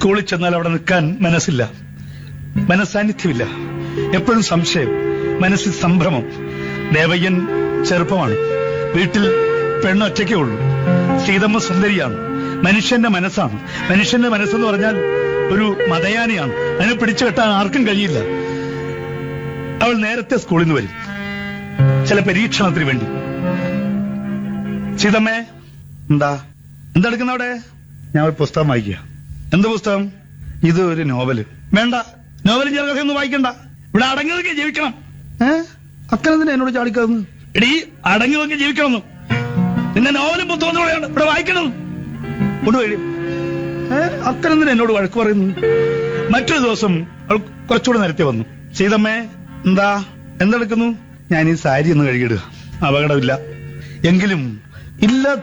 സ്കൂളിൽ ചെന്നാൽ അവിടെ നിൽക്കാൻ മനസ്സില്ല മനസാന്നിധ്യമില്ല എപ്പോഴും സംശയം മനസ്സിൽ സംഭ്രമം ദേവയ്യൻ ചെറുപ്പമാണ് വീട്ടിൽ പെണ്ണൊറ്റയ്ക്കേ ഉള്ളൂ സീതമ്മ സുന്ദരിയാണ് മനുഷ്യന്റെ മനസ്സാണ് മനുഷ്യന്റെ മനസ്സെന്ന് പറഞ്ഞാൽ ഒരു മതയാനിയാണ് അതിനെ പിടിച്ചു കെട്ടാൻ ആർക്കും കഴിയില്ല അവൾ നേരത്തെ സ്കൂളിൽ നിന്ന് വരും ചില പരീക്ഷണത്തിന് വേണ്ടി സീതമ്മേ എന്താ എന്താ എടുക്കുന്ന അവിടെ ഞാൻ ഒരു പുസ്തകം വായിക്കുക എന്ത് പുസ്തകം ഇത് ഒരു നോവല് വേണ്ട നോവലും ചെറുകഥയൊന്നും വായിക്കണ്ട ഇവിടെ അടങ്ങിയതൊക്കെ ജീവിക്കണം ഏ അക്കനെന്തിനാ എന്നോട് ചാടിക്കാന്ന് എടീ അടങ്ങിയതൊക്കെ ജീവിക്കണം നിന്നെ നോവലും പുസ്തകം കൂടെയാണ് ഇവിടെ വായിക്കണം കൊണ്ടുപോയി ഏ അക്കനെന്തിനാ എന്നോട് വഴക്ക് പറയുന്നു മറ്റൊരു ദിവസം അവൾ കുറച്ചുകൂടെ നേരത്തെ വന്നു സീതമ്മേ എന്താ എന്തെടുക്കുന്നു ഞാൻ ഈ സാരി ഒന്ന് കഴുകിയിടുക അപകടമില്ല എങ്കിലും ഇല്ലാത്ത